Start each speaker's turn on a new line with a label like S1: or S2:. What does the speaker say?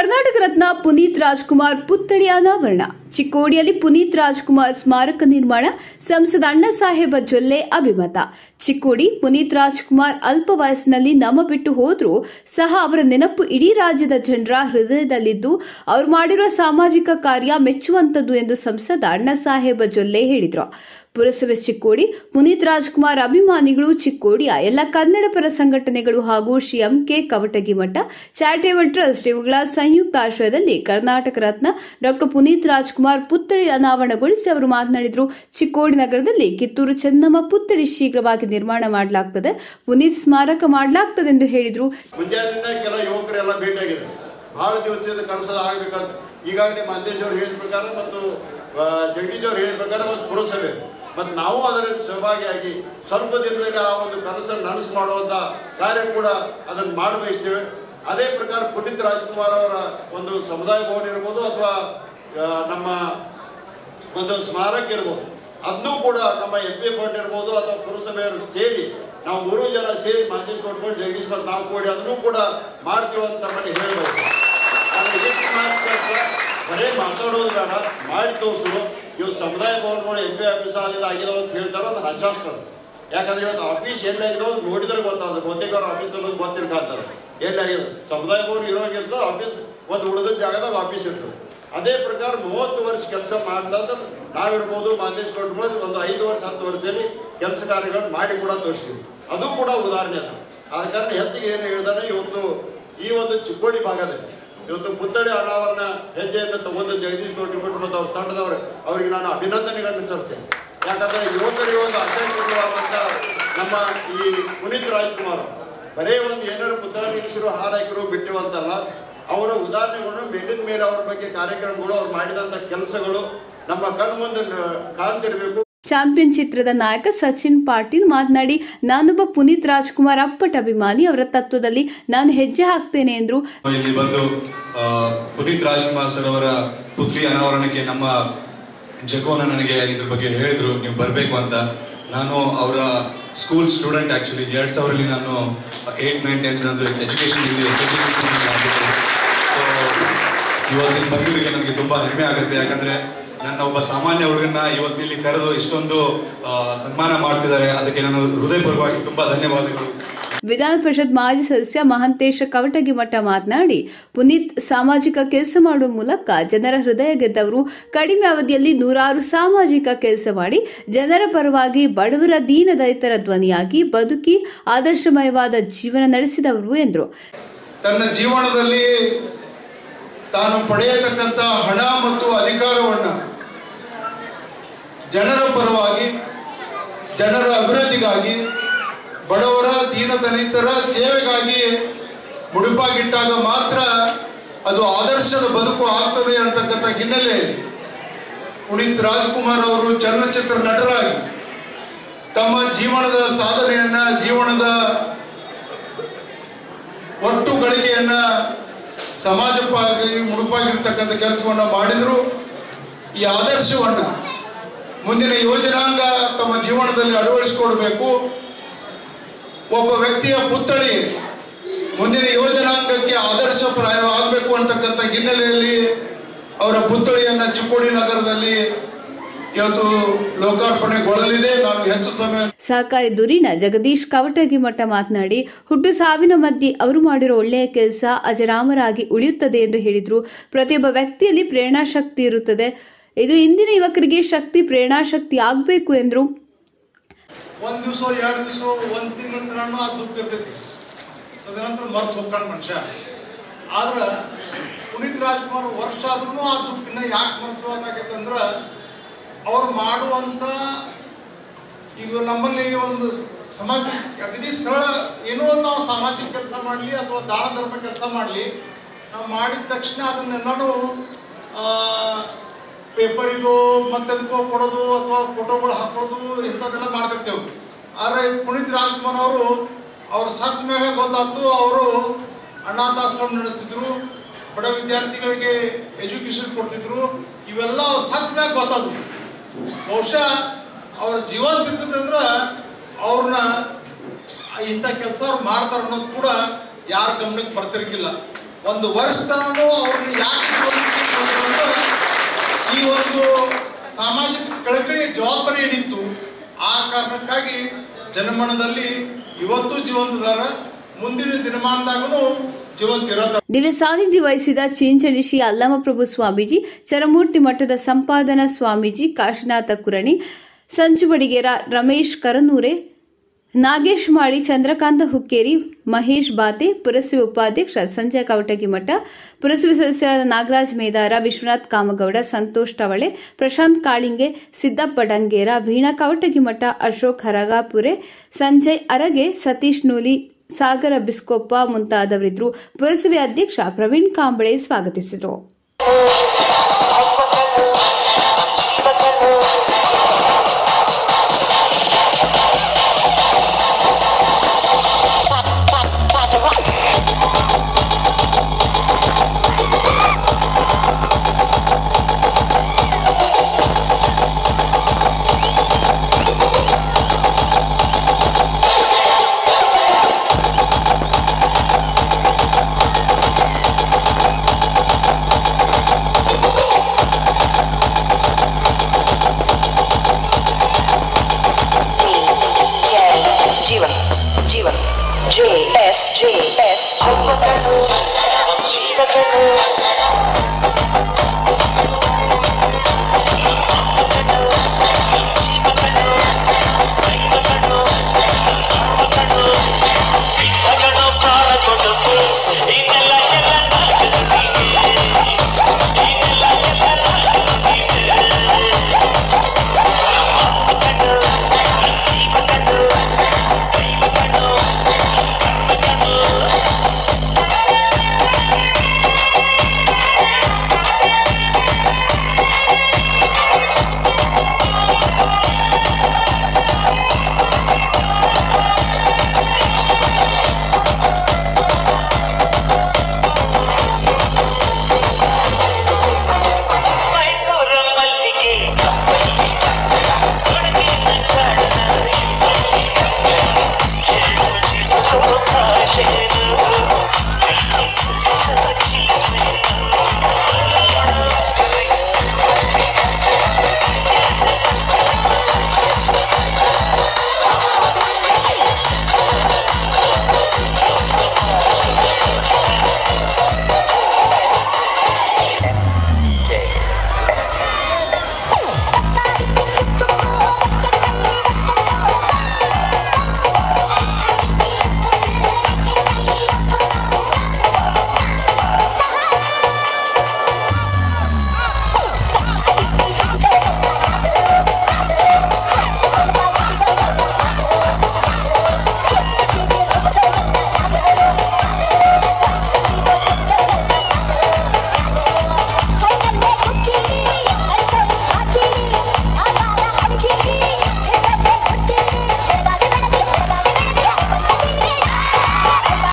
S1: ಕರ್ನಾಟಕ ರತ್ನ ಪುನೀತ್ ರಾಜ್ಕುಮಾರ್ ಪುತ್ಥಳಿ ಅನಾವರಣ ಚಿಕ್ಕೋಡಿಯಲ್ಲಿ ಪುನೀತ್ ರಾಜ್ಕುಮಾರ್ ಸ್ಮಾರಕ ನಿರ್ಮಾಣ ಸಂಸದ ಅಣ್ಣಾ ಸಾಹೇಬ ಜೊಲ್ಲೆ ಅಭಿಮತ ಚಿಕ್ಕೋಡಿ ಪುನೀತ್ ರಾಜ್ಕುಮಾರ್ ಅಲ್ಪ ವಯಸ್ಸಿನಲ್ಲಿ ನಮ್ಮ ಬಿಟ್ಟು ಹೋದ್ರೂ ಸಹ ಅವರ ನೆನಪು ಇಡೀ ರಾಜ್ಯದ ಜನರ ಹೃದಯದಲ್ಲಿದ್ದು ಅವರು ಮಾಡಿರುವ ಸಾಮಾಜಿಕ ಕಾರ್ಯ ಮೆಚ್ಚುವಂತದ್ದು ಎಂದು ಸಂಸದ ಅಣ್ಣಾ ಸಾಹೇಬ ಜೊಲ್ಲೆ ಹೇಳಿದರು ಪುರಸಭೆ ಚಿಕ್ಕೋಡಿ ಪುನೀತ್ ರಾಜ್ಕುಮಾರ್ ಅಭಿಮಾನಿಗಳು ಚಿಕ್ಕೋಡಿಯ ಎಲ್ಲ ಕನ್ನಡ ಪರ ಸಂಘಟನೆಗಳು ಹಾಗೂ ಶ್ರೀ ಎಂಕೆ ಕವಟಗಿ ಮಠ ಚಾರಿಟೇಬಲ್ ಟ್ರಸ್ಟ್ ಇವುಗಳ ಸಂಯುಕ್ತ ಆಶ್ರಯದಲ್ಲಿ ಕರ್ನಾಟಕ ರತ್ನ ಡಾಕ್ಟರ್ ಪುನೀತ್ ರಾಜ್ಕುಮಾರ್ ಪುತ್ಥಳಿ ಅನಾವರಣಗೊಳಿಸಿ ಅವರು ಮಾತನಾಡಿದರು ಚಿಕ್ಕೋಡಿ ನಗರದಲ್ಲಿ ಕಿತ್ತೂರು ಚೆನ್ನಮ್ಮ ಪುತ್ಥಳಿ ಶೀಘ್ರವಾಗಿ ನಿರ್ಮಾಣ ಮಾಡಲಾಗುತ್ತದೆ ಪುನೀತ್ ಸ್ಮಾರಕ ಮಾಡಲಾಗ್ತದೆ ಎಂದು ಹೇಳಿದರು
S2: ಮುಂಜಾನೆಯಿಂದ ಕೆಲ ಯುವಕರೆಲ್ಲ ಭೇಟಿಯಾಗಿದೆ ಬಹಳ ದಿವಸದ ಕನಸದ ಆಗ್ಬೇಕಂತ ಈಗಾಗಲೇ ಮಂತೇಶ್ ಅವರು ಹೇಳಿದ ಪ್ರಕಾರ ಮತ್ತು ಆ, ಜಗದೀಶ್ ಅವರು ಹೇಳಿದ ಪ್ರಕಾರ ಒಂದು ಪುರಸಭೆ ಮತ್ತು ನಾವು ಅದರಲ್ಲಿ ಸಹಭಾಗಿಯಾಗಿ ಸ್ವಲ್ಪ ದಿನದಲ್ಲಿ ಆ ಒಂದು ಕನಸನ್ನು ನನಸು ಮಾಡುವಂಥ ಕಾರ್ಯ ಕೂಡ ಅದನ್ನು ಮಾಡಬಯಸ್ತೇವೆ ಅದೇ ಪ್ರಕಾರ ಪುನೀತ್ ರಾಜ್ಕುಮಾರ್ ಅವರ ಒಂದು ಸಮುದಾಯ ಭವನ ಇರ್ಬೋದು ಅಥವಾ ಆ, ನಮ್ಮ ಒಂದು ಸ್ಮಾರಕ ಇರ್ಬೋದು ಅದನ್ನೂ ಕೂಡ ನಮ್ಮ ಎಂ ಪಿ ಪಾಯಿಂಟ್ ಇರ್ಬೋದು ಅಥವಾ ಪುರಸಭೆಯವರು ಸೇರಿ ನಾವು ಮೂರು ಜನ ಸೇರಿ ಮಾತೇಶ್ ಕೊಟ್ಕೊಂಡು ಜಗದೀಶ್ ಮತ್ತು ನಾವು ಕೂಡಿ ಅದನ್ನೂ ಕೂಡ ಮಾಡ್ತೀವಿ ಅಂತ ನಮ್ಮಲ್ಲಿ ಹೇಳ್ಬೇಕು ಆದ್ರೆ ಎಷ್ಟು ಮಾತು ಕೆಲಸ ಬರೇ ಮಾತಾಡೋದು ಬೇಡ ಮಾಡಿ ತೋರಿಸು ಇವತ್ತು ಸಮುದಾಯ ಭವನಗಳು ಎಂ ಪಿ ಆಫೀಸ್ ಆದಿದ ಆಗಿದಾವ ಅಂತ ಹೇಳ್ತಾರೆ ಅದು ಹಾಸ್ಯಾಸ್ಪದ ಯಾಕಂದ್ರೆ ಇವತ್ತು ಆಫೀಸ್ ಎಲ್ಲಾಗಿದಾವ ನೋಡಿದ್ರೆ ಗೊತ್ತಾಗುತ್ತೆ ಬಹುತೇಕ ಅವ್ರ ಆಫೀಸ್ ಅನ್ನೋದು ಗೊತ್ತಿರ್ಕಾಗ್ತದೆ ಎಲ್ಲಾಗಿದೆ ಸಮುದಾಯ ಭವನ ಇರೋಂಗಿರ್ತದೆ ಆಫೀಸ್ ಒಂದು ಉಳಿದ ಜಾಗದಾಗ ಆಫೀಸ್ ಇರ್ತದೆ ಅದೇ ಪ್ರಕಾರ ಮೂವತ್ತು ವರ್ಷ ಕೆಲಸ ಮಾಡ್ಲಾದ್ರೆ ನಾವಿರ್ಬೋದು ಮಾದೇಶ್ ಕೊಡ್ಬೋದು ಒಂದು ಐದು ವರ್ಷ ಹತ್ತು ವರ್ಷದಲ್ಲಿ ಕೆಲಸ ಕಾರ್ಯಗಳನ್ನು ಮಾಡಿ ಕೂಡ ತೋರಿಸ್ತೀವಿ ಅದು ಕೂಡ ಉದಾಹರಣೆ ಅದು ಆದ ಕಾರಣ ಹೆಚ್ಚಿಗೆ ಏನು ಹೇಳಿದಾನೆ ಇವತ್ತು ಈ ಒಂದು ಚಿಕ್ಕೋಡಿ ಭಾಗದಲ್ಲಿ ಇವತ್ತು ಪುತ್ಥಳಿ ಅನಾವರಣ ಹೆಜ್ಜೆಯನ್ನು ತಗೊಂಡು ಜಗದೀಶ್ ಗೌಡ್ರು ಮತ್ತು ಅವ್ರ ತಂಡದವರು ಅವರಿಗೆ ನಾನು ಅಭಿನಂದನೆಗಳನ್ನು ಸಲ್ಲಿಸ್ತೇನೆ ಯಾಕಂದ್ರೆ ಯುವಕರಿಗೆ ಒಂದು ಅತ್ಯಂತ ನಮ್ಮ ಈ ಪುನೀತ್ ರಾಜ್ಕುಮಾರ್ ಬರೇ ಒಂದು ಏನಾರು ಪುತ್ಥಳಿ ನಿಲ್ಲಿಸಿರು ಹಾರೈಕರು ಬಿಟ್ಟು ಅಂತಲ್ಲ ಅವರ ಉದಾಹರಣೆಗಳು ಮೇಲಿನ ಮೇಲೆ ಅವ್ರ ಬಗ್ಗೆ ಕಾರ್ಯಕ್ರಮಗಳು ಅವ್ರು ಮಾಡಿದಂಥ ಕೆಲಸಗಳು ನಮ್ಮ ಕಣ್ಮುಂದೆ ನ- ಕಾಣ್ತಿರ್ಬೇಕು
S1: ಚಾಂಪಿಯನ್ ಚಿತ್ರದ ನಾಯಕ ಸಚಿನ್ ಪಾಟೀಲ್ ಮಾತನಾಡಿ ನಾನೊಬ್ಬ ಪುನೀತ್ ರಾಜ್ಕುಮಾರ್ ಅಪ್ಪಟ ಅಭಿಮಾನಿ ಅವರ ತತ್ವದಲ್ಲಿ ನಾನು ಹೆಜ್ಜೆ ಹಾಕ್ತೇನೆ ಎಂದ್ರು
S3: ಇಲ್ಲಿ ಬಂದು ಆ, ಪುನೀತ್ ರಾಜ್ಕುಮಾರ್ ಸರ್ ಅವರ ಪುತ್ಲಿ ಅನಾವರಣಕ್ಕೆ ನಮ್ಮ ಜಗೋನ ನನಗೆ ಇದ್ರ ಬಗ್ಗೆ ಹೇಳಿದ್ರು ನೀವು ಬರಬೇಕು ಅಂತ ನಾನು ಅವರ ಸ್ಕೂಲ್ ಸ್ಟೂಡೆಂಟ್ ಆ್ಯಕ್ಚುಲಿ ಎರಡು ಸಾವಿರದಲ್ಲಿ ನಾನು ಏಯ್ಟ್ ನೈನ್ ಟೆಂತ್ ನಂದು ಎಜುಕೇಷನ್ ಇಲ್ಲಿ ಇವತ್ತಿಲ್ಲಿ ಬಂದಿದ್ದಕ್ಕೆ ನನಗೆ ತುಂಬ ಹೆಮ್ಮೆ ಆಗುತ್ತೆ ಯಾಕಂದರೆ ನನ್ನ ಒಬ್ಬ ಸಾಮಾನ್ಯ ಹುಡುಗನ್ನ ಇವತ್ತಿಲ್ಲಿ ಕರೆದು ಇಷ್ಟೊಂದು ಆ, ಸನ್ಮಾನ ಮಾಡ್ತಿದ್ದಾರೆ ಅದಕ್ಕೆ ನಾನು ಹೃದಯಪೂರ್ವಕವಾಗಿ ತುಂಬ ಧನ್ಯವಾದಗಳು
S1: ವಿಧಾನ ಪರಿಷತ್ ಮಾಜಿ ಸದಸ್ಯ ಮಹಂತೇಶ ಕವಟಗಿ ಮಠ ಮಾತನಾಡಿ ಪುನೀತ್ ಸಾಮಾಜಿಕ ಕೆಲಸ ಮಾಡುವ ಮೂಲಕ ಜನರ ಹೃದಯ ಗೆದ್ದವರು ಕಡಿಮೆ ಅವಧಿಯಲ್ಲಿ ನೂರಾರು ಸಾಮಾಜಿಕ ಕೆಲಸ ಮಾಡಿ ಜನರ ಪರವಾಗಿ ಬಡವರ ದೀನದಲಿತರ ಧ್ವನಿಯಾಗಿ ಬದುಕಿ ಆದರ್ಶಮಯವಾದ ಜೀವನ ನಡೆಸಿದವರು ಎಂದರು
S4: ತನ್ನ ಜೀವನದಲ್ಲಿ ತಾನು ಪಡೆಯತಕ್ಕಂಥ ಹಣ ಮತ್ತು ಅಧಿಕಾರವನ್ನು ಜನರ ಪರವಾಗಿ ಜನರ ಅಭಿವೃದ್ಧಿಗಾಗಿ ಬಡವರ ದೀನದಲಿತರ ಸೇವೆಗಾಗಿ ಮುಡುಪಾಗಿಟ್ಟಾಗ ಮಾತ್ರ ಅದು ಆದರ್ಶದ ಬದುಕು ಆಗ್ತದೆ ಅಂತಕ್ಕಂಥ ಹಿನ್ನೆಲೆಯಲ್ಲಿ ಪುನೀತ್ ರಾಜ್ಕುಮಾರ್ ಅವರು ಚಲನಚಿತ್ರ ನಟರಾಗಿ ತಮ್ಮ ಜೀವನದ ಸಾಧನೆಯನ್ನ ಜೀವನದ ಒಟ್ಟು ಗಳಿಕೆಯನ್ನ ಸಮಾಜಕ್ಕಾಗಿ ಮುಡುಪಾಗಿರ್ತಕ್ಕಂಥ ಕೆಲಸವನ್ನ ಮಾಡಿದ್ರು ಈ ಆದರ್ಶವನ್ನ ಮುಂದಿನ ಯೋಜನಾಂಗ ತಮ್ಮ ಜೀವನದಲ್ಲಿ ಅಳವಡಿಸಿಕೊಡ್ಬೇಕು ಒಬ್ಬ ವ್ಯಕ್ತಿಯ ಪುತ್ಥಳಿ ಮುಂದಿನ ಯೋಜನಾಂಗಕ್ಕೆ ಆದರ್ಶಪ್ರಾಯವಾಗಬೇಕು ಅಂತಕ್ಕಂಥ ಹಿನ್ನೆಲೆಯಲ್ಲಿ ಅವರ ಪುತ್ಥಳಿಯನ್ನ ಚಿಕ್ಕೋಡಿ ನಗರದಲ್ಲಿ ಇವತ್ತು ಲೋಕಾರ್ಪಣೆಗೊಳ್ಳಲಿದೆ ನಾನು ಹೆಚ್ಚು ಸಮಯ
S1: ಸಹಕಾರಿ ದುರಿನ ಜಗದೀಶ್ ಕವಟಗಿ ಮಠ ಮಾತನಾಡಿ ಹುಟ್ಟು ಸಾವಿನ ಮಧ್ಯೆ ಅವರು ಮಾಡಿರೋ ಒಳ್ಳೆಯ ಕೆಲಸ ಅಜರಾಮರಾಗಿ ಉಳಿಯುತ್ತದೆ ಎಂದು ಹೇಳಿದ್ರು ಪ್ರತಿಯೊಬ್ಬ ವ್ಯಕ್ತಿಯಲ್ಲಿ ಪ್ರೇರಣಾಶಕ್ತಿ ಇರುತ್ತದೆ ಇದು ಇಂದಿನ ಯುವಕರಿಗೆ ಶಕ್ತಿ ಪ್ರೇರಣಾಶಕ್ತಿ ಆಗಬೇಕು ಎಂದರು
S4: ಒಂದ್ ದಿವಸ ಎರಡು ದಿವಸ ಒಂದ್ ತಿಂಗಳ ತನಕ ಆ ದುಃಖ ಇರ್ತೈತಿ ಅದ ನಂತರ ಮರ್ತು ಹೋಗ್ತಾನ ಮನುಷ್ಯ ಆದ್ರ ಪುನೀತ್ ರಾಜ್ಕುಮಾರ್ ವರ್ಷ ಆದ್ರೂ ಆ ದುಃಖಿನ ಯಾಕೆ ಮನಸ್ಸವಾಗೈತೆ ಅಂದ್ರ ಅವ್ರು ಮಾಡುವಂತ ಈಗ ನಮ್ಮಲ್ಲಿ ಒಂದು ಸಮಾಜ ಅಗದಿ ಸರಳ ಏನೋ ಒಂದು ನಾವು ಸಾಮಾಜಿಕ ಕೆಲಸ ಮಾಡಲಿ ಅಥವಾ ದಾನ ಧರ್ಮ ಕೆಲಸ ಮಾಡಲಿ ನಾವು ಮಾಡಿದ ತಕ್ಷಣ ಅದನ್ನೆಲ್ಲನೂ ಪೇಪರಿಗೋ ಮತ್ತದಕ್ಕೋ ಕೊಡೋದು ಅಥವಾ ಫೋಟೋಗಳು ಹಾಕೋದು ಇಂಥದ್ದೆಲ್ಲ ಮಾಡ್ತಿರ್ತೇವೆ ಆದರೆ ಪುನೀತ್ ರಾಜ್ಕುಮಾರ್ ಅವರು ಅವ್ರ ಸತ್ ಮೇಲೆ ಗೊತ್ತಾಯ್ತು ಅವರು ಅನಾಥಾಶ್ರಮ ನಡೆಸ್ತಿದ್ರು ಬಡ ವಿದ್ಯಾರ್ಥಿಗಳಿಗೆ ಎಜುಕೇಶನ್ ಕೊಡ್ತಿದ್ರು ಇವೆಲ್ಲ ಅವ್ರ ಸತ್ ಮ್ಯಾಗ ಗೊತ್ತಾದ್ರು ಬಹುಶಃ ಅವ್ರ ಜೀವಂತ ಇರ್ತದಂದ್ರ ಅವ್ರನ್ನ ಇಂಥ ಕೆಲಸ ಅವ್ರು ಮಾಡ್ತಾರ ಅನ್ನೋದು ಕೂಡ ಯಾರ ಗಮನಕ್ಕೆ ಬರ್ತಿರ್ಕಿಲ್ಲ ಒಂದು ವರ್ಷದೂ ಅವ್ರನ್ನ ಯಾಕೆ ಶಿವಮೊಗ್ಗಕ್ಕೆ ಕರ್ಕೊಂಡ್ರು ಅಂದ್ರೆ ಈ ಒಂದು ಸಾಮಾಜಿಕ ಕಳಕಳಿಯ ಜವಾಬ್ದಾರಿ ಏನಿತ್ತು ಆ ಕಾರಣಕ್ಕಾಗಿ ಜನಮನದಲ್ಲಿ ಇವತ್ತು ಜೀವಂತದಾರ ಮುಂದಿನ ದಿನಮಾನದಾಗೂ ಜೀವಂತ ಇರತ್ತ
S1: ದಿವ್ಯ ಸಾನ್ನಿಧ್ಯ ವಹಿಸಿದ ಚಿಂಚಣಿ ಶ್ರೀ ಅಲ್ಲಮಪ್ರಭು ಸ್ವಾಮೀಜಿ ಚರಮೂರ್ತಿ ಮಠದ ಸಂಪಾದನಾ ಸ್ವಾಮೀಜಿ ಕಾಶಿನಾಥ ಕುರಣಿ ಸಂಚುಬಡಿಗೇರ ರಮೇಶ್ ಕರನೂರೆ ನಾಗೇಶ್ ಮಾಳಿ ಚಂದ್ರಕಾಂತ ಹುಕ್ಕೇರಿ ಮಹೇಶ್ ಬಾತೆ ಪುರಸಭೆ ಉಪಾಧ್ಯಕ್ಷ ಸಂಜಯ್ ಕವಟಗಿ ಮಠ ಪುರಸಭೆ ಸದಸ್ಯರಾದ ನಾಗರಾಜ್ ಮೇದಾರ ವಿಶ್ವನಾಥ್ ಕಾಮಗೌಡ ಸಂತೋಷ್ ಟವಳೆ ಪ್ರಶಾಂತ್ ಕಾಳಿಂಗೆ ಸಿದ್ದಪ್ಪ ಡಂಗೇರ ವೀಣಾ ಕವಟಗಿ ಮಠ ಅಶೋಕ್ ಹರಗಾಪುರೆ ಸಂಜಯ್ ಅರಗೆ ಸತೀಶ್ ನೂಲಿ ಸಾಗರ ಬಿಸ್ಕೊಪ್ಪ ಮುಂತಾದವರಿದ್ದರು ಪುರಸಭೆ ಅಧ್ಯಕ್ಷ ಪ್ರವೀಣ್ ಕಾಂಬಳೆ ಸ್ವಾಗತಿಸಿದರು
S5: J, जीवन जीवन J S J S